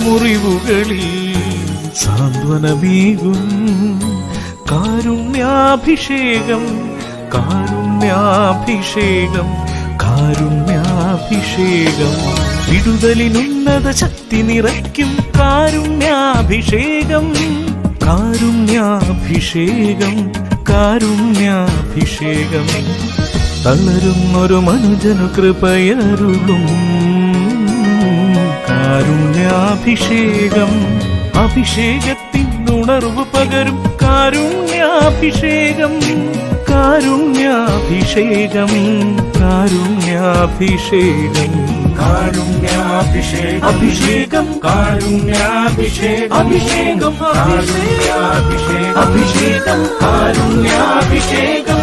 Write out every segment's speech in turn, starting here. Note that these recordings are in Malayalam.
മുറിവുകളിൽ സാന്ത്വനമേകും കാരുണ്യാഭിഷേകം കാരുണ്യാഭിഷേകം കാരുണ്യാഭിഷേകം വിടുതലിനുന്നത ശക്തി നിറയ്ക്കും കാരുണ്യാഭിഷേകം കാരുണ്യാഭിഷേകം കാരുണ്യാഭിഷേകം തളരുന്നൊരു മനുജനു കൃപയരുളും കാരുണ്യാഭിഷേകം അഭിഷേകത്തിൻ ഉണർവ് പകരും കാരുണ്യാഭിഷേകം കാരുണ്യാഭിഷേകം കാരുണ്യാഭിഷേകം കാരുണ്യാഭിഷേകം അഭിഷേകം കാരുണ്യാഭിഷേകം അഭിഷേകം കാരുണ്യാഭിഷേകം അഭിഷേകം കാരുണ്യാഭിഷേകം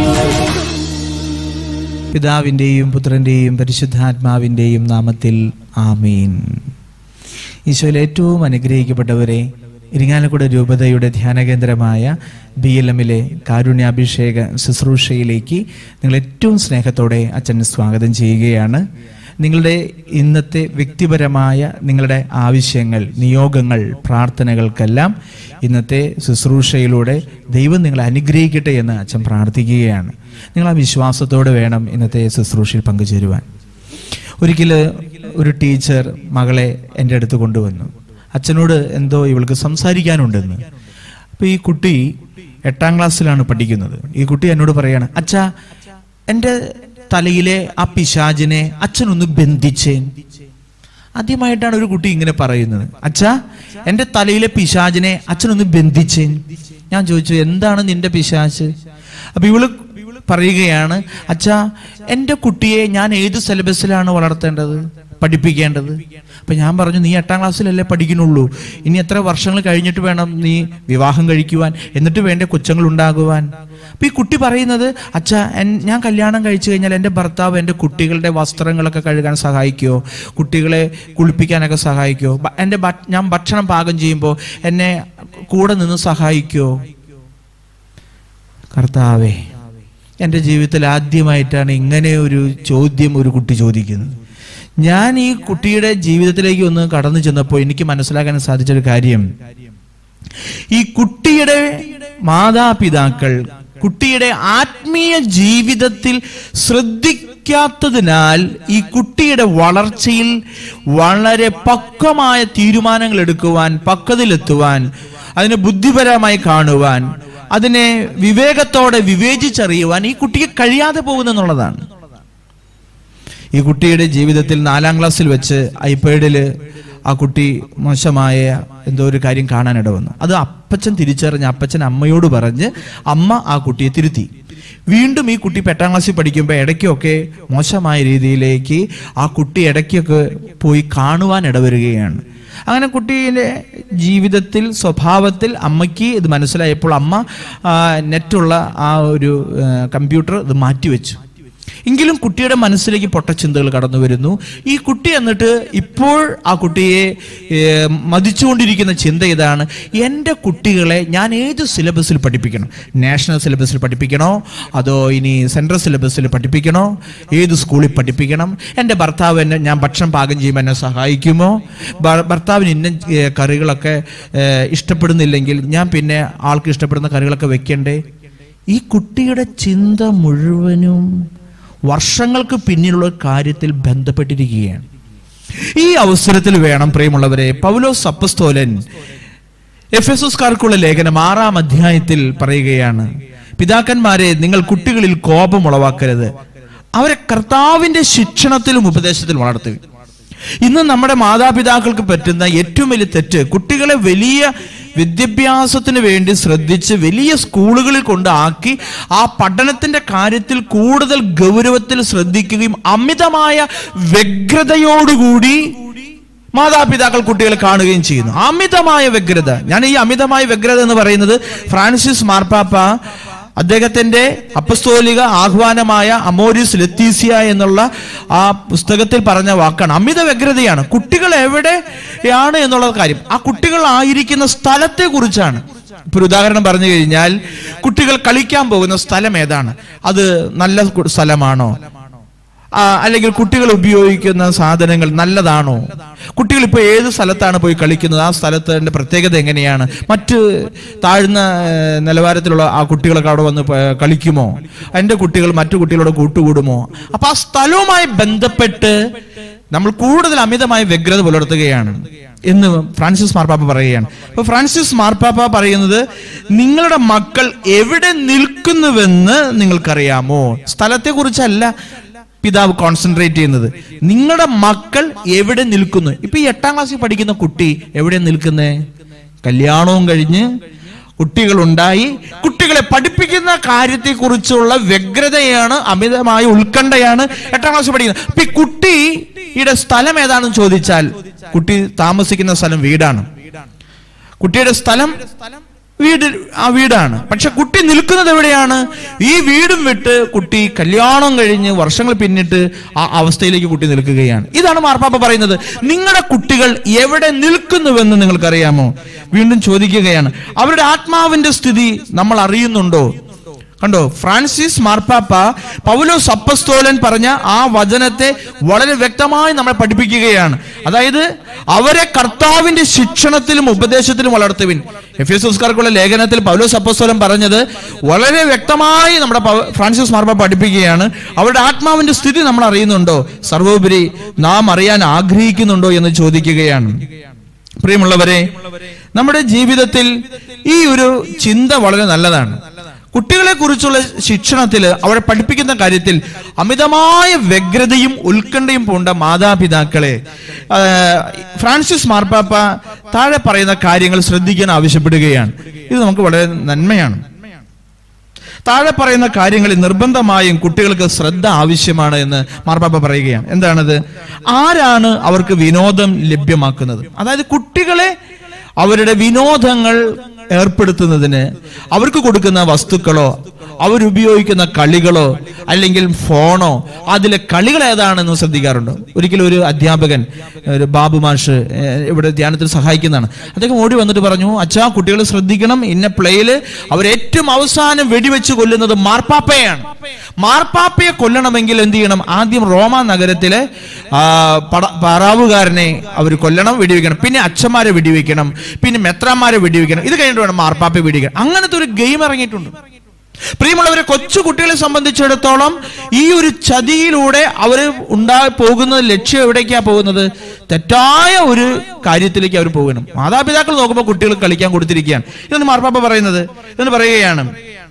പിതാവിൻ്റെയും പുത്രൻ്റെയും പരിശുദ്ധാത്മാവിൻ്റെയും നാമത്തിൽ ആമീൻ ഈശോയിൽ ഏറ്റവും അനുഗ്രഹിക്കപ്പെട്ടവരെ ഇരിങ്ങാലക്കുട രൂപതയുടെ ധ്യാനകേന്ദ്രമായ ബി എൽ എമ്മിലെ കാരുണ്യാഭിഷേക ശുശ്രൂഷയിലേക്ക് നിങ്ങൾ ഏറ്റവും സ്നേഹത്തോടെ അച്ഛൻ സ്വാഗതം ചെയ്യുകയാണ് നിങ്ങളുടെ ഇന്നത്തെ വ്യക്തിപരമായ നിങ്ങളുടെ ആവശ്യങ്ങൾ നിയോഗങ്ങൾ പ്രാർത്ഥനകൾക്കെല്ലാം ഇന്നത്തെ ശുശ്രൂഷയിലൂടെ ദൈവം നിങ്ങളെ അനുഗ്രഹിക്കട്ടെ എന്ന് അച്ഛൻ പ്രാർത്ഥിക്കുകയാണ് നിങ്ങൾ ആ വിശ്വാസത്തോടെ വേണം ഇന്നത്തെ ശുശ്രൂഷയിൽ പങ്കുചേരുവാൻ ഒരിക്കൽ ഒരു ടീച്ചർ മകളെ എൻ്റെ അടുത്ത് കൊണ്ടുവന്നു അച്ഛനോട് എന്തോ ഇവൾക്ക് സംസാരിക്കാനുണ്ടെന്ന് അപ്പോൾ ഈ കുട്ടി എട്ടാം ക്ലാസ്സിലാണ് പഠിക്കുന്നത് ഈ കുട്ടി എന്നോട് പറയാണ് അച്ഛാ എൻ്റെ തലയിലെ ആ പിശാചിനെ അച്ഛനൊന്ന് ബന്ധിച്ചേ ആദ്യമായിട്ടാണ് ഒരു കുട്ടി ഇങ്ങനെ പറയുന്നത് അച്ഛാ എൻ്റെ തലയിലെ പിശാചിനെ അച്ഛനൊന്ന് ബന്ധിച്ചേ ഞാൻ ചോദിച്ചു എന്താണ് നിന്റെ പിശാച് അപ്പൊ ഇവള് പറയുകയാണ് അച്ഛാ എൻ്റെ കുട്ടിയെ ഞാൻ ഏത് സിലബസിലാണ് വളർത്തേണ്ടത് പഠിപ്പിക്കേണ്ടത് അപ്പൊ ഞാൻ പറഞ്ഞു നീ എട്ടാം ക്ലാസ്സിലല്ലേ പഠിക്കുന്നുള്ളൂ ഇനി എത്ര വർഷങ്ങൾ കഴിഞ്ഞിട്ട് വേണം നീ വിവാഹം കഴിക്കുവാൻ എന്നിട്ട് വേണ്ട കൊച്ചുങ്ങൾ ഉണ്ടാകുവാൻ അപ്പൊ ഈ കുട്ടി പറയുന്നത് അച്ഛാ എൻ- ഞാൻ കല്യാണം കഴിച്ചു കഴിഞ്ഞാൽ എൻ്റെ ഭർത്താവ് എൻ്റെ കുട്ടികളുടെ വസ്ത്രങ്ങളൊക്കെ കഴുകാൻ സഹായിക്കുമോ കുട്ടികളെ കുളിപ്പിക്കാനൊക്കെ സഹായിക്കുമോ ബ- എൻ്റെ ഭ- ഞാൻ ഭക്ഷണം പാകം ചെയ്യുമ്പോൾ എന്നെ കൂടെ നിന്ന് സഹായിക്കുമോ കർത്താവേ എൻ്റെ ജീവിതത്തിൽ ആദ്യമായിട്ടാണ് ഇങ്ങനെ ഒരു ചോദ്യം ഒരു കുട്ടി ചോദിക്കുന്നത് ഞാൻ ഈ കുട്ടിയുടെ ജീവിതത്തിലേക്ക് ഒന്ന് കടന്നു ചെന്നപ്പോൾ എനിക്ക് മനസ്സിലാക്കാൻ സാധിച്ചൊരു കാര്യം ഈ കുട്ടിയുടെ മാതാപിതാക്കൾ കുട്ടിയുടെ ആത്മീയ ജീവിതത്തിൽ ശ്രദ്ധിക്കാത്തതിനാൽ ഈ കുട്ടിയുടെ വളർച്ചയിൽ വളരെ പക്വമായ തീരുമാനങ്ങൾ എടുക്കുവാൻ പക്വതയിലെത്തുവാൻ അതിനെ ബുദ്ധിപരമായി കാണുവാൻ അതിനെ വിവേകത്തോടെ വിവേചിച്ചറിയുവാൻ ഈ കുട്ടിക്ക് കഴിയാതെ പോകുന്നെന്നുള്ളതാണ് ഈ കുട്ടിയുടെ ജീവിതത്തിൽ നാലാം ക്ലാസ്സിൽ വെച്ച് ഐപാഡിൽ ആ കുട്ടി മോശമായ എന്തോ ഒരു കാര്യം കാണാനിട വന്നു അത് അപ്പച്ചൻ തിരിച്ചറിഞ്ഞ് അപ്പച്ചൻ അമ്മയോട് പറഞ്ഞ് അമ്മ ആ കുട്ടിയെ തിരുത്തി വീണ്ടും ഈ കുട്ടി എട്ടാം ക്ലാസ്സിൽ പഠിക്കുമ്പോൾ ഇടയ്ക്കൊക്കെ മോശമായ രീതിയിലേക്ക് ആ കുട്ടി ഇടയ്ക്കൊക്കെ പോയി കാണുവാൻ ഇടവരികയാണ് അങ്ങനെ കുട്ടിയുടെ ജീവിതത്തിൽ സ്വഭാവത്തിൽ അമ്മയ്ക്ക് ഇത് മനസ്സിലായപ്പോൾ അമ്മ ആ, നെറ്റുള്ള ആ ഒരു ആ, കമ്പ്യൂട്ടർ ഇത് മാറ്റിവെച്ചു എങ്കിലും കുട്ടിയുടെ മനസ്സിലേക്ക് പൊട്ടച്ചിന്തകൾ കടന്നു വരുന്നു ഈ കുട്ടി എന്നിട്ട് ഇപ്പോൾ ആ കുട്ടിയെ ഏ, മതിച്ചുകൊണ്ടിരിക്കുന്ന ചിന്ത ഇതാണ് എൻ്റെ കുട്ടികളെ ഞാൻ ഏത് സിലബസിൽ പഠിപ്പിക്കണം നാഷണൽ സിലബസിൽ പഠിപ്പിക്കണോ അതോ ഇനി സെൻട്രൽ സിലബസിൽ പഠിപ്പിക്കണോ ഏത് സ്കൂളിൽ പഠിപ്പിക്കണം എൻ്റെ ഭർത്താവ് എന്നെ ഞാൻ ഭക്ഷണം പാകം ചെയ്യുമ്പോൾ എന്നെ സഹായിക്കുമോ ഭ- ഭർത്താവിന് ഇന്ന ഏ, കറികളൊക്കെ ഏ, ഇഷ്ടപ്പെടുന്നില്ലെങ്കിൽ ഞാൻ പിന്നെ ആൾക്ക് ഇഷ്ടപ്പെടുന്ന കറികളൊക്കെ വെക്കണ്ടേ ഈ കുട്ടിയുടെ ചിന്ത മുഴുവനും വർഷങ്ങൾക്ക് പിന്നിലുള്ള കാര്യത്തിൽ ബന്ധപ്പെട്ടിരിക്കുകയാണ് ഈ അവസരത്തിൽ വേണം പ്രിയമുള്ളവരെ പൗലോസ് അപ്പസ്തോലൻ എഫ് എസ് എസ്കാർക്കുള്ള ലേഖനം ആറാം അധ്യായത്തിൽ പറയുകയാണ് പിതാക്കന്മാരെ നിങ്ങൾ കുട്ടികളിൽ കോപം ഉളവാക്കരുത് അവരെ കർത്താവിന്റെ ശിക്ഷണത്തിലും ഉപദേശത്തിലും വളർത്തുക ഇന്ന് നമ്മുടെ മാതാപിതാക്കൾക്ക് പറ്റുന്ന ഏറ്റവും വലിയ തെറ്റ് കുട്ടികളെ വലിയ വിദ്യാഭ്യാസത്തിന് വേണ്ടി ശ്രദ്ധിച്ച് വലിയ സ്കൂളുകളിൽ കൊണ്ടാക്കി ആ പഠനത്തിന്റെ കാര്യത്തിൽ കൂടുതൽ ഗൗരവത്തിൽ ശ്രദ്ധിക്കുകയും അമിതമായ വ്യഗ്രതയോടുകൂടി മാതാപിതാക്കൾ കുട്ടികളെ കാണുകയും ചെയ്യുന്നു അമിതമായ വ്യഗ്രത ഞാൻ ഈ അമിതമായ വ്യഗ്രത എന്ന് പറയുന്നത് ഫ്രാൻസിസ് മാർപ്പാപ്പ അദ്ദേഹത്തിന്റെ അപ്പസ്തോലിക ആഹ്വാനമായ അമോരിസ് ലത്തീസിയ എന്നുള്ള ആ പുസ്തകത്തിൽ പറഞ്ഞ വാക്കാണ് അമിത വ്യഗ്രതയാണ് കുട്ടികൾ എവിടെയാണ് എന്നുള്ള കാര്യം ആ കുട്ടികൾ ആയിരിക്കുന്ന സ്ഥലത്തെ കുറിച്ചാണ് ഇപ്പൊ ഒരു ഉദാഹരണം പറഞ്ഞു കഴിഞ്ഞാൽ കുട്ടികൾ കളിക്കാൻ പോകുന്ന സ്ഥലം ഏതാണ് അത് നല്ല സ്ഥലമാണോ ആ, അല്ലെങ്കിൽ കുട്ടികൾ ഉപയോഗിക്കുന്ന സാധനങ്ങൾ നല്ലതാണോ കുട്ടികൾ ഇപ്പോൾ ഏത് സ്ഥലത്താണ് പോയി കളിക്കുന്നത് ആ സ്ഥലത്തിന്റെ പ്രത്യേകത എങ്ങനെയാണ് മറ്റ് താഴ്ന്ന ഏഹ്, നിലവാരത്തിലുള്ള ആ കുട്ടികളൊക്കെ അവിടെ വന്ന് പ- കളിക്കുമോ എൻ്റെ കുട്ടികൾ മറ്റു കുട്ടികളോട് കൂട്ടുകൂടുമോ അപ്പൊ ആ സ്ഥലവുമായി ബന്ധപ്പെട്ട് നമ്മൾ കൂടുതൽ അമിതമായ വ്യഗ്രത പുലർത്തുകയാണ് എന്ന് ഫ്രാൻസിസ് മാർപ്പാപ്പ പറയുകയാണ് അപ്പൊ ഫ്രാൻസിസ് മാർപ്പാപ്പ പറയുന്നത് നിങ്ങളുടെ മക്കൾ എവിടെ നിൽക്കുന്നുവെന്ന് നിങ്ങൾക്കറിയാമോ സ്ഥലത്തെ കുറിച്ചല്ല പിതാവ് കോൺസെൻട്രേറ്റ് ചെയ്യുന്നത് നിങ്ങളുടെ മക്കൾ എവിടെ നിൽക്കുന്നു ഇപ്പൊ ഈ എട്ടാം ക്ലാസ്സിൽ പഠിക്കുന്ന കുട്ടി എവിടെ നിൽക്കുന്നേ കല്യാണവും കഴിഞ്ഞ് കുട്ടികളുണ്ടായി കുട്ടികളെ പഠിപ്പിക്കുന്ന കാര്യത്തെക്കുറിച്ചുള്ള വ്യഗ്രതയാണ് അമിതമായ ഉത്കണ്ഠയാണ് എട്ടാം ക്ലാസ്സിൽ പഠിക്കുന്നത് അപ്പൊ ഈ കുട്ടിയുടെ സ്ഥലം ഏതാണെന്ന് ചോദിച്ചാൽ കുട്ടി താമസിക്കുന്ന സ്ഥലം വീടാണ് കുട്ടിയുടെ സ്ഥലം വീട് ആ വീടാണ് പക്ഷെ കുട്ടി നിൽക്കുന്നത് എവിടെയാണ് ഈ വീടും വിട്ട് കുട്ടി കല്യാണം കഴിഞ്ഞ് വർഷങ്ങൾ പിന്നിട്ട് ആ അവസ്ഥയിലേക്ക് കുട്ടി നിൽക്കുകയാണ് ഇതാണ് മാർപ്പാപ്പ പറയുന്നത് നിങ്ങളുടെ കുട്ടികൾ എവിടെ നിൽക്കുന്നുവെന്ന് നിങ്ങൾക്കറിയാമോ വീണ്ടും ചോദിക്കുകയാണ് അവരുടെ ആത്മാവിന്റെ സ്ഥിതി നമ്മൾ അറിയുന്നുണ്ടോ കണ്ടോ ഫ്രാൻസിസ് മാർപ്പാപ്പ പൗലോസ് അപ്പസ്തോലൻ പറഞ്ഞ ആ വചനത്തെ വളരെ വ്യക്തമായി നമ്മളെ പഠിപ്പിക്കുകയാണ് അതായത് അവരെ കർത്താവിന്റെ ശിക്ഷണത്തിലും ഉപദേശത്തിലും വളർത്തുവിൻ എഫ് എസ് ഉസ്കാർക്കുള്ള ലേഖനത്തിൽ പൗലോസ് അപ്പസ്തോലൻ പറഞ്ഞത് വളരെ വ്യക്തമായി നമ്മുടെ പൗ- ഫ്രാൻസിസ് മാർപ്പാപ്പ പഠിപ്പിക്കുകയാണ് അവരുടെ ആത്മാവിന്റെ സ്ഥിതി നമ്മൾ അറിയുന്നുണ്ടോ സർവോപരി നാം അറിയാൻ ആഗ്രഹിക്കുന്നുണ്ടോ എന്ന് ചോദിക്കുകയാണ് പ്രിയമുള്ളവരെ നമ്മുടെ ജീവിതത്തിൽ ഈ ഒരു ചിന്ത വളരെ നല്ലതാണ് കുട്ടികളെ കുറിച്ചുള്ള ശിക്ഷണത്തിൽ അവരെ പഠിപ്പിക്കുന്ന കാര്യത്തിൽ അമിതമായ വ്യഗ്രതയും ഉത്കണ്ഠയും പൂണ്ട മാതാപിതാക്കളെ ആ, ഫ്രാൻസിസ് മാർപ്പാപ്പ താഴെ പറയുന്ന കാര്യങ്ങൾ ശ്രദ്ധിക്കാൻ ആവശ്യപ്പെടുകയാണ് ഇത് നമുക്ക് വളരെ നന്മയാണ് താഴെ പറയുന്ന കാര്യങ്ങളിൽ നിർബന്ധമായും കുട്ടികൾക്ക് ശ്രദ്ധ ആവശ്യമാണ് എന്ന് മാർപ്പാപ്പ പറയുകയാണ് എന്താണത് ആരാണ് അവർക്ക് വിനോദം ലഭ്യമാക്കുന്നത് അതായത് കുട്ടികളെ അവരുടെ വിനോദങ്ങൾ ഏർപ്പെടുത്തുന്നതിന് അവർക്ക് കൊടുക്കുന്ന വസ്തുക്കളോ അവരുപയോഗിക്കുന്ന കളികളോ അല്ലെങ്കിൽ ഫോണോ അതിലെ കളികൾ ഏതാണെന്ന് ശ്രദ്ധിക്കാറുണ്ടോ ഒരിക്കലും ഒരു അധ്യാപകൻ ഒരു ബാബു മാഷ് ഏഹ്, ഇവിടെ ധ്യാനത്തിൽ സഹായിക്കുന്നതാണ് അദ്ദേഹം ഓടി വന്നിട്ട് പറഞ്ഞു അച്ഛാ കുട്ടികൾ ശ്രദ്ധിക്കണം ഇന്ന പ്ലേയില് അവർ ഏറ്റവും അവസാനം വെടിവെച്ച് കൊല്ലുന്നത് മാർപ്പാപ്പയാണ് മാർപ്പാപ്പയെ കൊല്ലണമെങ്കിൽ എന്ത് ചെയ്യണം ആദ്യം റോമ നഗരത്തിലെ ആ, പട- പറാവുകാരനെ അവർ കൊല്ലണം വെടിവെക്കണം പിന്നെ അച്ഛന്മാരെ വെടിവെക്കണം പിന്നെ മെത്രാന്മാരെ വെടിവെക്കണം ഇത് കഴിഞ്ഞിട്ട് വേണം മാർപ്പാപ്പയെ വെടിവെക്കണം അങ്ങനത്തെ ഒരു ഗെയിം ഇറങ്ങിയിട്ടുണ്ട് പ്രിയമുള്ളവരെ കൊച്ചു കുട്ടികളെ സംബന്ധിച്ചിടത്തോളം ഈ ഒരു ചതിയിലൂടെ അവർ ഉണ്ടാ പോകുന്നത് ലക്ഷ്യം എവിടേക്കാ പോകുന്നത് തെറ്റായ ഒരു കാര്യത്തിലേക്ക് അവർ പോകണം മാതാപിതാക്കൾ നോക്കുമ്പോൾ കുട്ടികൾ കളിക്കാൻ കൊടുത്തിരിക്കുകയാണ് ഇതെന്ന് മാർപ്പാപ്പ പറയുന്നത് ഇതെന്ന് പറയുകയാണ്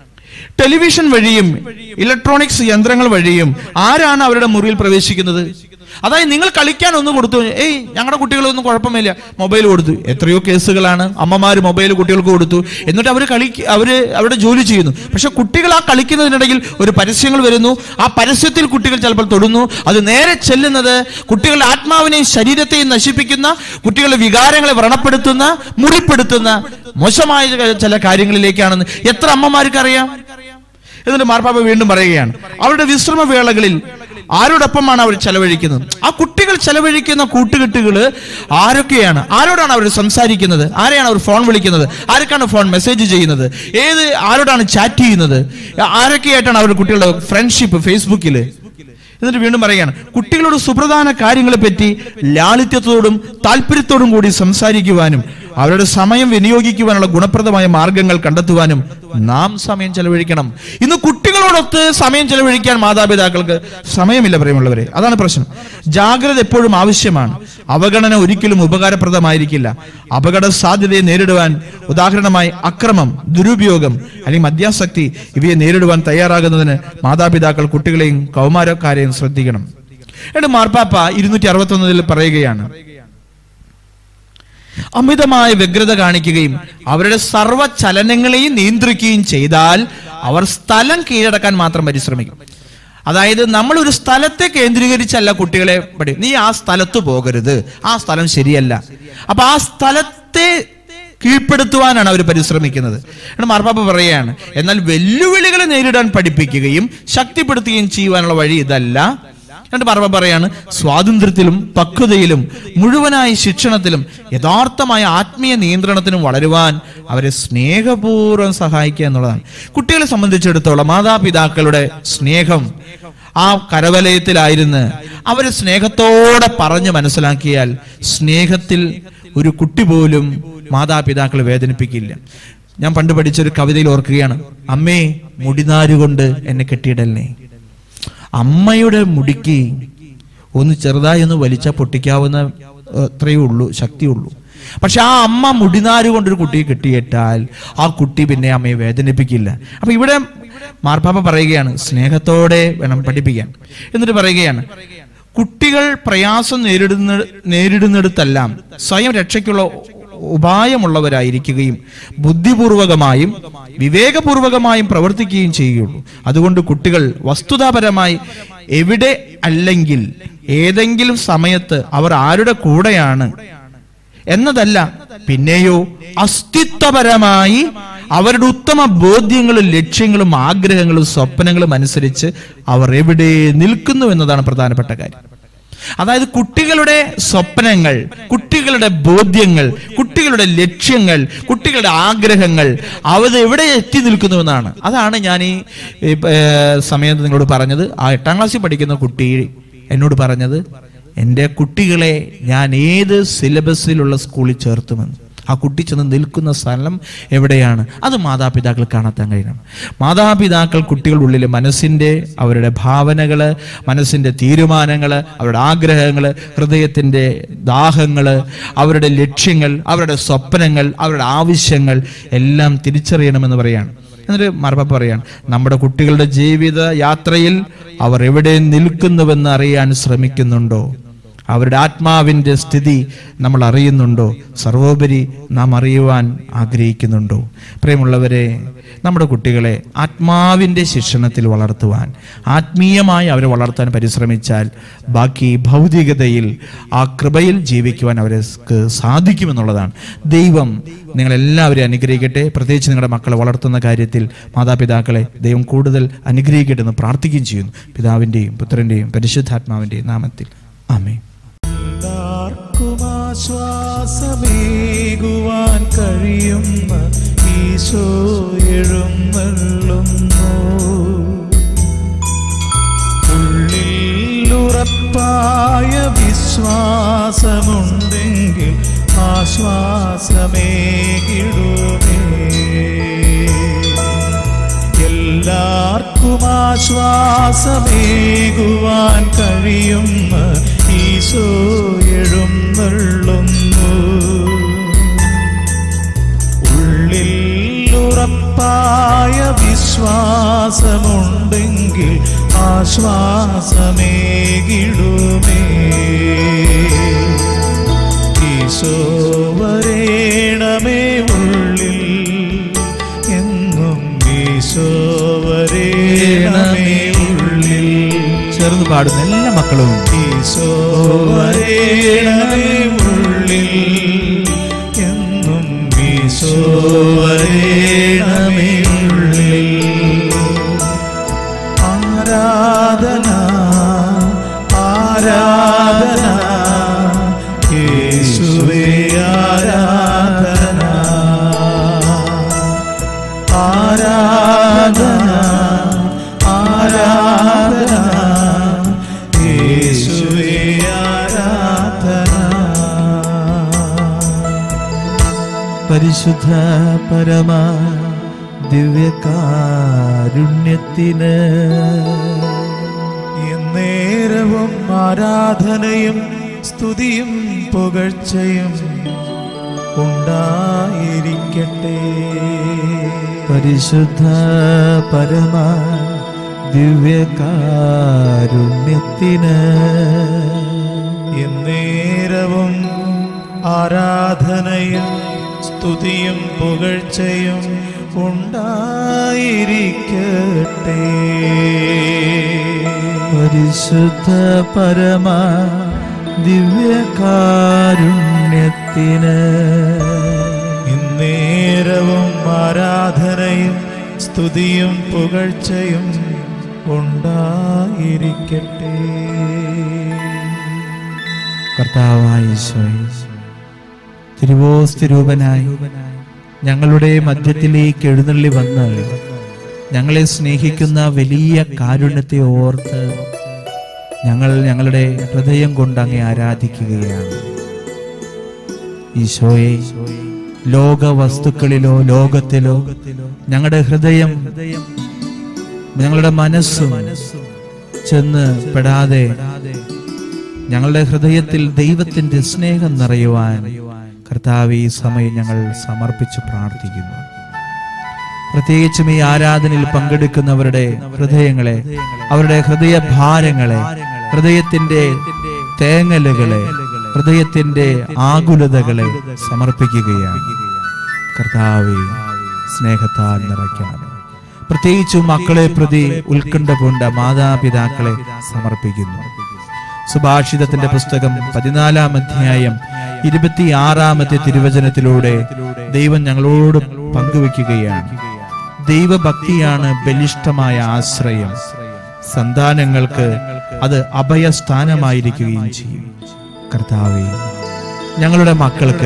ടെലിവിഷൻ വഴിയും ഇലക്ട്രോണിക്സ് യന്ത്രങ്ങൾ വഴിയും ആരാണ് അവരുടെ മുറിയിൽ പ്രവേശിക്കുന്നത് അതായത് നിങ്ങൾ കളിക്കാൻ ഒന്ന് കൊടുത്തു ഏയ് ഞങ്ങളുടെ കുട്ടികളൊന്നും കുഴപ്പമില്ല മൊബൈൽ കൊടുത്തു എത്രയോ കേസുകളാണ് അമ്മമാര് മൊബൈൽ കുട്ടികൾക്ക് കൊടുത്തു എന്നിട്ട് അവർ കളി അവര് അവരുടെ ജോലി ചെയ്യുന്നു പക്ഷെ കുട്ടികൾ ആ കളിക്കുന്നതിനിടയിൽ ഒരു പരസ്യങ്ങൾ വരുന്നു ആ പരസ്യത്തിൽ കുട്ടികൾ ചിലപ്പോൾ തൊടുന്നു അത് നേരെ ചെല്ലുന്നത് കുട്ടികളുടെ ആത്മാവിനെയും ശരീരത്തെയും നശിപ്പിക്കുന്ന കുട്ടികളുടെ വികാരങ്ങളെ വ്രണപ്പെടുത്തുന്ന മുറിപ്പെടുത്തുന്ന മോശമായ ചില കാര്യങ്ങളിലേക്കാണെന്ന് എത്ര അമ്മമാർക്ക് അറിയാം എന്നിട്ട് മാർപ്പാപ്പ വീണ്ടും പറയുകയാണ് അവരുടെ വിശ്രമ വേളകളിൽ ആരോടൊപ്പമാണ് അവർ ചെലവഴിക്കുന്നത് ആ കുട്ടികൾ ചെലവഴിക്കുന്ന കൂട്ടുകെട്ടുകള് ആരൊക്കെയാണ് ആരോടാണ് അവർ സംസാരിക്കുന്നത് ആരെയാണ് അവർ ഫോൺ വിളിക്കുന്നത് ആരൊക്കെയാണ് ഫോൺ മെസ്സേജ് ചെയ്യുന്നത് ഏത് ആരോടാണ് ചാറ്റ് ചെയ്യുന്നത് ആരൊക്കെയായിട്ടാണ് അവരുടെ കുട്ടികളുടെ ഫ്രണ്ട്ഷിപ്പ് ഫേസ്ബുക്കിൽ എന്നിട്ട് വീണ്ടും പറയുകയാണ് കുട്ടികളോട് സുപ്രധാന കാര്യങ്ങളെ പറ്റി ലാളിത്യത്തോടും താല്പര്യത്തോടും കൂടി സംസാരിക്കുവാനും അവരുടെ സമയം വിനിയോഗിക്കുവാനുള്ള ഗുണപ്രദമായ മാർഗങ്ങൾ കണ്ടെത്തുവാനും നാം സമയം ചെലവഴിക്കണം ഇന്ന് കുട്ടികളോടൊത്ത് സമയം ചെലവഴിക്കാൻ മാതാപിതാക്കൾക്ക് സമയമില്ല പ്രിയമുള്ളവരെ അതാണ് പ്രശ്നം ജാഗ്രത എപ്പോഴും ആവശ്യമാണ് അവഗണന ഒരിക്കലും ഉപകാരപ്രദമായിരിക്കില്ല അപകട സാധ്യതയെ നേരിടുവാൻ ഉദാഹരണമായി അക്രമം ദുരുപയോഗം അല്ലെങ്കിൽ മദ്യാസക്തി ഇവയെ നേരിടുവാൻ തയ്യാറാകുന്നതിന് മാതാപിതാക്കൾ കുട്ടികളെയും കൗമാരക്കാരെയും ശ്രദ്ധിക്കണം എന്നിട്ട് മാർപ്പാപ്പ ഇരുന്നൂറ്റി അറുപത്തി ഒന്നിൽ പറയുകയാണ് അമിതമായ വ്യഗ്രത കാണിക്കുകയും അവരുടെ സർവ്വ ചലനങ്ങളെയും നിയന്ത്രിക്കുകയും ചെയ്താൽ അവർ സ്ഥലം കീഴടക്കാൻ മാത്രം പരിശ്രമിക്കും അതായത് നമ്മൾ ഒരു സ്ഥലത്തെ കേന്ദ്രീകരിച്ചല്ല കുട്ടികളെ പഠി നീ ആ സ്ഥലത്ത് പോകരുത് ആ സ്ഥലം ശരിയല്ല അപ്പൊ ആ സ്ഥലത്തെ കീഴ്പ്പെടുത്തുവാനാണ് അവർ പരിശ്രമിക്കുന്നത് എന്നിട്ട് മാർപ്പാപ്പ പറയുകയാണ് എന്നാൽ വെല്ലുവിളികളെ നേരിടാൻ പഠിപ്പിക്കുകയും ശക്തിപ്പെടുത്തുകയും ചെയ്യുവാനുള്ള വഴി ഇതല്ല എന്നിട്ട് പറവ പറയാണ് സ്വാതന്ത്ര്യത്തിലും പക്വതയിലും മുഴുവനായി ശിക്ഷണത്തിലും യഥാർത്ഥമായ ആത്മീയ നിയന്ത്രണത്തിനും വളരുവാൻ അവരെ സ്നേഹപൂർവ്വം സഹായിക്കുക എന്നുള്ളതാണ് കുട്ടികളെ സംബന്ധിച്ചിടത്തോളം മാതാപിതാക്കളുടെ സ്നേഹം ആ കരവലയത്തിലായിരുന്ന് അവരെ സ്നേഹത്തോടെ പറഞ്ഞ് മനസ്സിലാക്കിയാൽ സ്നേഹത്തിൽ ഒരു കുട്ടി പോലും മാതാപിതാക്കളെ വേദനിപ്പിക്കില്ല ഞാൻ പണ്ട് പഠിച്ചൊരു കവിതയിൽ ഓർക്കുകയാണ് അമ്മേ മുടിനാരുകൊണ്ട് എന്നെ കെട്ടിയിടല്ലേ അമ്മയുടെ മുടിക്ക് ഒന്ന് ചെറുതായി ഒന്ന് വലിച്ചാൽ പൊട്ടിക്കാവുന്ന ഏഹ്, അത്രയേ ഉള്ളൂ ശക്തിയുള്ളൂ പക്ഷെ ആ അമ്മ മുടിനാര് കൊണ്ടൊരു കുട്ടിയെ കെട്ടിയിട്ടാൽ ആ കുട്ടി പിന്നെ അമ്മയെ വേദനിപ്പിക്കില്ല അപ്പൊ ഇവിടെ മാർപ്പാപ്പ പറയുകയാണ് സ്നേഹത്തോടെ വേണം പഠിപ്പിക്കാൻ എന്നിട്ട് പറയുകയാണ് കുട്ടികൾ പ്രയാസം നേരിടുന്ന നേരിടുന്നിടത്തെല്ലാം സ്വയം രക്ഷയ്ക്കുള്ള ഉപായമുള്ളവരായിരിക്കുകയും ബുദ്ധിപൂർവകമായും വിവേകപൂർവകമായും പ്രവർത്തിക്കുകയും ചെയ്യുകയുള്ളൂ അതുകൊണ്ട് കുട്ടികൾ വസ്തുതാപരമായി എവിടെ അല്ലെങ്കിൽ ഏതെങ്കിലും സമയത്ത് അവർ ആരുടെ കൂടെയാണ് എന്നതല്ല പിന്നെയോ അസ്തിത്വപരമായി അവരുടെ ഉത്തമ ബോധ്യങ്ങളും ലക്ഷ്യങ്ങളും ആഗ്രഹങ്ങളും സ്വപ്നങ്ങളും അനുസരിച്ച് അവർ എവിടെ നിൽക്കുന്നു എന്നതാണ് പ്രധാനപ്പെട്ട കാര്യം അതായത് കുട്ടികളുടെ സ്വപ്നങ്ങൾ കുട്ടികളുടെ ബോധ്യങ്ങൾ കുട്ടികളുടെ ലക്ഷ്യങ്ങൾ കുട്ടികളുടെ ആഗ്രഹങ്ങൾ അവത് എവിടെ എത്തി നിൽക്കുന്നുവെന്നാണ് അതാണ് ഞാൻ ഈ ഈ, ഏ, സമയത്ത് നിങ്ങളോട് പറഞ്ഞത് ആ എട്ടാം ക്ലാസ്സിൽ പഠിക്കുന്ന കുട്ടി എന്നോട് പറഞ്ഞത് എൻ്റെ കുട്ടികളെ ഞാൻ ഏത് സിലബസിലുള്ള സ്കൂളിൽ ചേർത്തുമെന്ന് ആ കുട്ടി ചെന്ന് നിൽക്കുന്ന സ്ഥലം എവിടെയാണ് അത് മാതാപിതാക്കൾ കാണാത്താൻ കഴിയണം മാതാപിതാക്കൾ കുട്ടികളുടെ ഉള്ളിൽ മനസ്സിൻ്റെ അവരുടെ ഭാവനകള് മനസ്സിൻ്റെ തീരുമാനങ്ങൾ അവരുടെ ആഗ്രഹങ്ങൾ ഹൃദയത്തിൻ്റെ ദാഹങ്ങൾ അവരുടെ ലക്ഷ്യങ്ങൾ അവരുടെ സ്വപ്നങ്ങൾ അവരുടെ ആവശ്യങ്ങൾ എല്ലാം തിരിച്ചറിയണമെന്ന് പറയാണ് എന്നിട്ട് മറുപടി പറയാണ് നമ്മുടെ കുട്ടികളുടെ ജീവിത യാത്രയിൽ അവർ എവിടെ നിൽക്കുന്നുവെന്ന് അറിയാൻ ശ്രമിക്കുന്നുണ്ടോ അവരുടെ ആത്മാവിൻ്റെ സ്ഥിതി നമ്മൾ അറിയുന്നുണ്ടോ സർവോപരി നാം അറിയുവാൻ ആഗ്രഹിക്കുന്നുണ്ടോ പ്രിയമുള്ളവരെ നമ്മുടെ കുട്ടികളെ ആത്മാവിൻ്റെ ശിക്ഷണത്തിൽ വളർത്തുവാൻ ആത്മീയമായി അവരെ വളർത്താൻ പരിശ്രമിച്ചാൽ ബാക്കി ഭൗതികതയിൽ ആ കൃപയിൽ ജീവിക്കുവാൻ അവരെ സാധിക്കുമെന്നുള്ളതാണ് ദൈവം നിങ്ങളെല്ലാവരെയും അനുഗ്രഹിക്കട്ടെ പ്രത്യേകിച്ച് നിങ്ങളുടെ മക്കളെ വളർത്തുന്ന കാര്യത്തിൽ മാതാപിതാക്കളെ ദൈവം കൂടുതൽ അനുഗ്രഹിക്കട്ടെ എന്ന് പ്രാർത്ഥിക്കുകയും ചെയ്യുന്നു പിതാവിൻ്റെയും പുത്രൻ്റെയും പരിശുദ്ധാത്മാവിൻ്റെയും നാമത്തിൽ ആമേ എല്ലാവർക്കും ആശ്വാസമേകുവാൻ കഴിയുന്ന ഈശോ എഴുന്നള്ളുന്നു ഉള്ളിൽ ഉറപ്പായ വിശ്വാസമുണ്ടെങ്കിൽ ആശ്വാസമേകിടുമേ എല്ലാവർക്കും ആശ്വാസമേകുവാൻ കഴിയുന്ന ഈശോ എഴുന്നള്ളുന്നു ഉള്ളിൽ ഉറപ്പായ വിശ്വാസമുണ്ടെങ്കിൽ ആശ്വാസമേകിടുമേ ഈശോ വരേണമേ ഉള്ളിൽ എന്നും ഈശോ വരേണമേ ഉള്ളിൽ ചേർന്ന് പാടുന്ന എല്ലാ മക്കളും ഈശോ വരേണമേ ഉള്ളിൽ എന്നും ഈശോ വരേണമേ ഉള്ളിൽ ആരാധന ആരാധന യേശുവേ ആരാധന ആരാധന ആരാധന യേശുവേ ആരാധന പരിശുദ്ധ പരമ ദിവ്യകാരുണ്യത്തിന് എന്നേരവും ആരാധനയും സ്തുതിയും പുകഴ്ചയും ഉണ്ടായിരിക്കട്ടെ പരിശുദ്ധ പരമ ദിവ്യകാരുണ്യത്തിന് എന്നേരവും ആരാധനയും സ്തുതിയും പുകഴ്ചയും ഉണ്ടായിരിക്കട്ടെ പരിശുദ്ധ പരമ ദിവ്യകാരുണ്യത്തിന് ഇന്നേരവും ആരാധനയും സ്തുതിയും പുകഴ്ചയും ഉണ്ടായിരിക്കട്ടെ കർത്താവായ ഈശോയെ തിരുവോസ്തിരൂപനായി ഞങ്ങളുടെ മധ്യത്തിലേക്ക് എഴുന്നള്ളി വന്ന് ഞങ്ങളെ സ്നേഹിക്കുന്ന വലിയ കാരുണ്യത്തെ ഓർത്ത് ഞങ്ങൾ ഞങ്ങളുടെ ഹൃദയം കൊണ്ട് അങ്ങേ ആരാധിക്കുകയാണ് ഈശോയെ ലോക വസ്തുക്കളിലോ ലോകത്തിലോ ഞങ്ങളുടെ ഹൃദയം ഞങ്ങളുടെ മനസ്സും ചെന്ന് പെടാതെ ഞങ്ങളുടെ ഹൃദയത്തിൽ ദൈവത്തിന്റെ സ്നേഹം നിറയുവാൻ കർത്താവ് ഈ സമയം ഞങ്ങൾ സമർപ്പിച്ച് പ്രാർത്ഥിക്കുന്നു പ്രത്യേകിച്ചും ഈ ആരാധനയിൽ പങ്കെടുക്കുന്നവരുടെ ഹൃദയങ്ങളെ അവരുടെ ഹൃദയ ഭാരങ്ങളെ ഹൃദയത്തിന്റെ തേങ്ങലുകളെ ഹൃദയത്തിന്റെ ആകുലതകളെ സമർപ്പിക്കുകയാണ് കർത്താവെ സ്നേഹത്താൽ നിറയ്ക്കണം പ്രത്യേകിച്ചും മക്കളെ പ്രതി ഉത്കണ്ഠ പൂണ്ട മാതാപിതാക്കളെ സമർപ്പിക്കുന്നു സുഭാഷിതത്തിന്റെ പുസ്തകം പതിനാലാം അധ്യായം ഇരുപത്തിയാറാമത്തെ തിരുവചനത്തിലൂടെ ദൈവം ഞങ്ങളോട് പങ്കുവെക്കുകയാണ് ദൈവഭക്തിയാണ് ബലിഷ്ഠമായ ആശ്രയം സന്താനങ്ങൾക്ക് അത് അഭയസ്ഥാനമായിരിക്കുകയും ചെയ്യും കർത്താവെ ഞങ്ങളുടെ മക്കൾക്ക്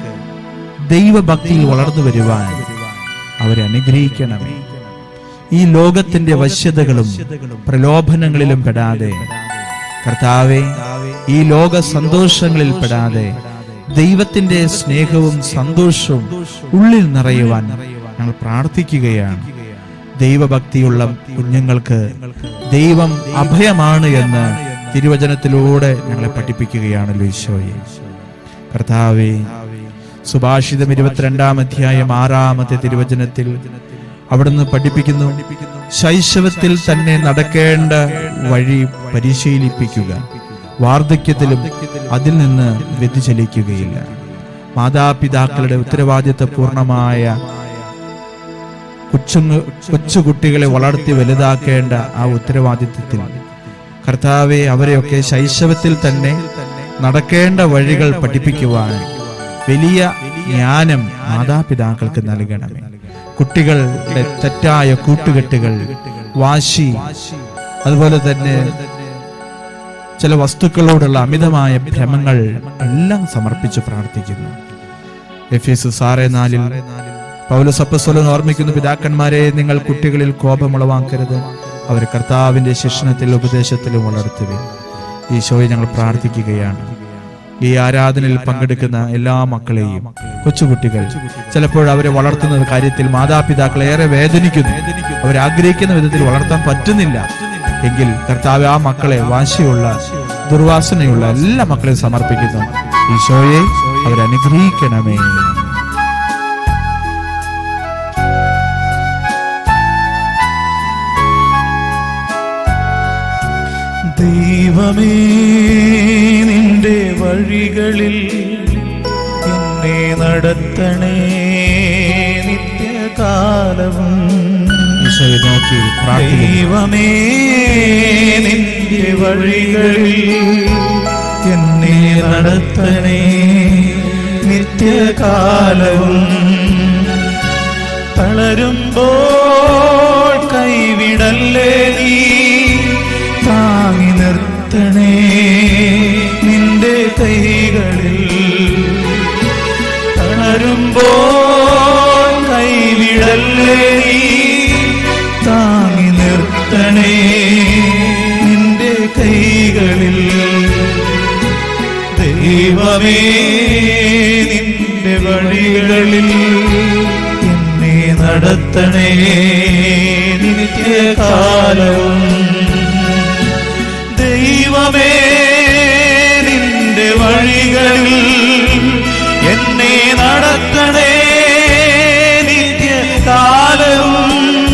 ദൈവഭക്തിയിൽ വളർന്നു വരുവാൻ അവരെ അനുഗ്രഹിക്കണമേ ഈ ലോകത്തിന്റെ വശ്യതകളും പ്രലോഭനങ്ങളിലും പെടാതെ കർത്താവെ ഈ ലോക സന്തോഷങ്ങളിൽ പെടാതെ ദൈവത്തിന്റെ സ്നേഹവും സന്തോഷവും ഉള്ളിൽ നിറയുവാൻ ഞങ്ങൾ പ്രാർത്ഥിക്കുകയാണ് ദൈവഭക്തിയുള്ള കുഞ്ഞുങ്ങൾക്ക് ദൈവം അഭയമാണ് എന്ന് തിരുവചനത്തിലൂടെ ഞങ്ങളെ പഠിപ്പിക്കുകയാണല്ലോ ഈശോയെ കർത്താവെ സുഭാഷിതം ഇരുപത്തിരണ്ടാം അധ്യായം ആറാമത്തെ തിരുവചനത്തിൽ അവിടുന്ന് പഠിപ്പിക്കുന്നു ശൈശവത്തിൽ തന്നെ നടക്കേണ്ട വഴി പരിശീലിപ്പിക്കുക വാർദ്ധക്യത്തിലും അതിൽ നിന്ന് വ്യതിചലിക്കുകയില്ല മാതാപിതാക്കളുടെ ഉത്തരവാദിത്ത പൂർണമായ കൊച്ചുങ്ങ കൊച്ചുകുട്ടികളെ വളർത്തി വലുതാക്കേണ്ട ആ ഉത്തരവാദിത്വത്തിൽ കർത്താവെ അവരെയൊക്കെ ശൈശവത്തിൽ തന്നെ നടക്കേണ്ട വഴികൾ പഠിപ്പിക്കുവാൻ വലിയ ജ്ഞാനം മാതാപിതാക്കൾക്ക് നൽകണമേ കുട്ടികളുടെ തെറ്റായ കൂട്ടുകെട്ടുകൾ വാശി അതുപോലെ തന്നെ ചില വസ്തുക്കളോടുള്ള അമിതമായ ഭ്രമങ്ങൾ എല്ലാം സമർപ്പിച്ച് പ്രാർത്ഥിക്കുന്നു എഫ് എസ് സാറേ നാലിൽ പൗലസപ്പസ്വലൻ ഓർമ്മിക്കുന്ന പിതാക്കന്മാരെ നിങ്ങൾ കുട്ടികളിൽ കോപമുളവാക്കരുത് അവർ കർത്താവിന്റെ ശിക്ഷണത്തിൽ ഉപദേശത്തിലും വളർത്തുവിൻ ഈശോയെ ഞങ്ങൾ പ്രാർത്ഥിക്കുകയാണ് ഈ ആരാധനയിൽ പങ്കെടുക്കുന്ന എല്ലാ മക്കളെയും കൊച്ചുകുട്ടികൾ ചിലപ്പോൾ അവരെ വളർത്തുന്ന കാര്യത്തിൽ മാതാപിതാക്കൾ ഏറെ വേദനിക്കുന്നു അവരാഗ്രഹിക്കുന്ന വിധത്തിൽ വളർത്താൻ പറ്റുന്നില്ല എങ്കിൽ കർത്താവ് ആ മക്കളെ വാശിയുള്ള ദുർവാസനയുള്ള എല്ലാ മക്കളെയും സമർപ്പിക്കുന്നു ഈശോയെ അവരനുഗ്രഹിക്കണമേ ദൈവമേ നിന്റെ വഴികളിൽ എന്നെ നടത്തണേ നിത്യകാലവും ഈശോയെ നോക്കി പ്രാർത്ഥിക്കുന്നു ദൈവമേ നിന്റെ വഴികളിൽ എന്നെ നടത്തണേ നിത്യകാലവും തളരുമ്പോൾ കൈവിടല്ലേ നീ താങ്ങി നിർത്തണേ നിന്റെ കൈകളിൽ തളരുമ്പോൾ കൈവിടല്ലേ നീ താങ്ങി നിർത്തണേ നിന്റെ കൈകളിൽ ദൈവമേ നിന്റെ വഴികളിൽ എന്നെ നടത്തണേ നിത്യകാലവും ദൈവമേ നിന്റെ വഴികളിൽ എന്നെ നടത്തണേ നിത്യകാലവും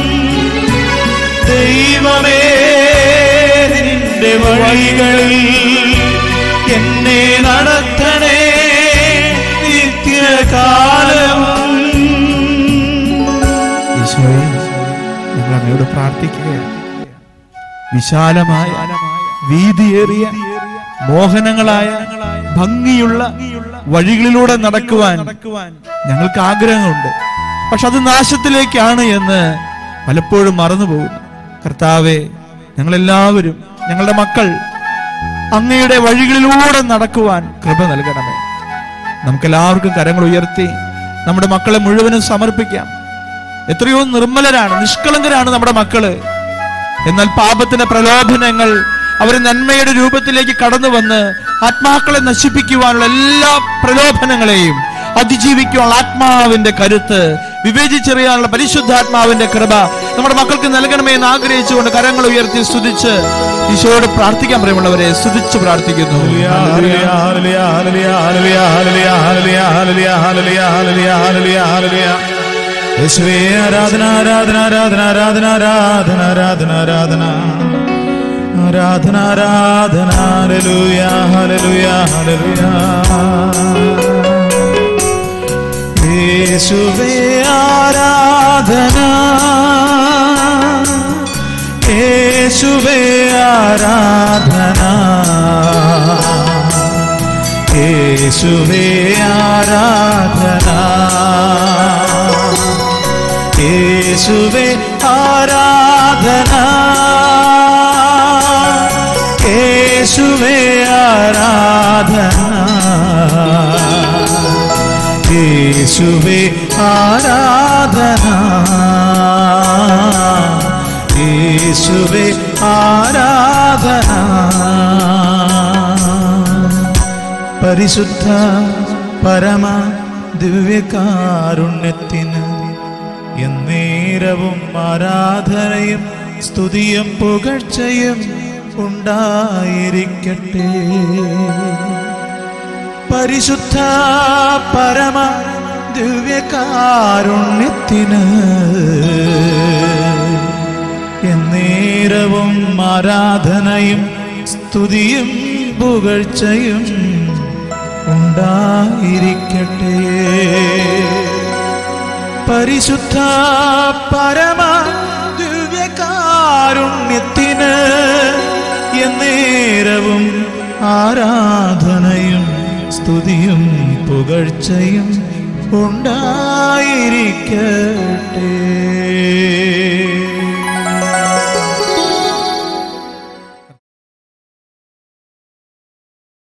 ദൈവമേ നിന്റെ വഴികളിൽ എന്നെ നടത്തണേ നിത്യകാലവും ഈശോയെ ഞങ്ങൾ അങ്ങയോട് പ്രാർത്ഥിക്കുകയാണ് വിശാലമായ വീതിയേറിയ മോഹനങ്ങളായ ഭംഗിയുള്ള വഴികളിലൂടെ നടക്കുവാൻ ഞങ്ങൾക്ക് ആഗ്രഹമുണ്ട് പക്ഷെ അത് നാശത്തിലേക്കാണ് എന്ന് പലപ്പോഴും മറന്നുപോകുന്നു കർത്താവെ ഞങ്ങളെല്ലാവരും ഞങ്ങളുടെ മക്കൾ അങ്ങയുടെ വഴികളിലൂടെ നടക്കുവാൻ കൃപ നൽകണമേ നമുക്കെല്ലാവർക്കും കരങ്ങൾ ഉയർത്തി നമ്മുടെ മക്കളെ മുഴുവനും സമർപ്പിക്കാം എത്രയോ നിർമ്മലരാണ് നിഷ്കളങ്കരാണ് നമ്മുടെ മക്കള് എന്നാൽ പാപത്തിന്റെ പ്രലോഭനങ്ങൾ അവർ നന്മയുടെ രൂപത്തിലേക്ക് കടന്നു വന്ന് ആത്മാക്കളെ നശിപ്പിക്കുവാനുള്ള എല്ലാ പ്രലോഭനങ്ങളെയും അതിജീവിക്കുവാനുള്ള ആത്മാവിന്റെ കരുത്ത് വിവേചിച്ചറിയാനുള്ള പരിശുദ്ധാത്മാവിന്റെ കൃപ നമ്മുടെ മക്കൾക്ക് നൽകണമേ എന്ന് ആഗ്രഹിച്ചുകൊണ്ട് കരങ്ങൾ ഉയർത്തി സ്തുതിച്ച് ഈശോയോട് പ്രാർത്ഥിക്കാൻ പറയുമുള്ളവരെ സ്തുതിച്ച് പ്രാർത്ഥിക്കുന്നു യേശുവേ ആരാധന ആരാധന ആരാധന ആരാധന ആരാധന ആരാധന ആരാധന ആരാധന ആരാധന ഹല്ലേലൂയ ഹല്ലേലൂയ ഹല്ലേലൂയ യേശുവേ ആരാധന യേശുവേ ആരാധന യേശുവേ ആരാധന യേശുവേ ആരാധന യേശുവേ ആരാധന യേശുവേ ആരാധന യേശുവേ ആരാധന പരിശുദ്ധ പരമ ദിവ്യകാരുണ്യത്തിന് എന്നേരവും ആരാധനയും സ്തുതിയും പുകഴ്ചയും ഉണ്ടായിരിക്കട്ടെ പരിശുദ്ധ പരമ ദിവ്യകാരുണ്യത്തിന് എന്നേരവും ആരാധനയും സ്തുതിയും പുകഴ്ചയും ഉണ്ടായിരിക്കട്ടെ പരിശുദ്ധ പരമ ദിവ്യകാരുണ്യത്തിന് എന്നേരവും ആരാധനയും സ്തുതിയും പുകഴ്ചയും ഉണ്ടായിരിക്കട്ടെ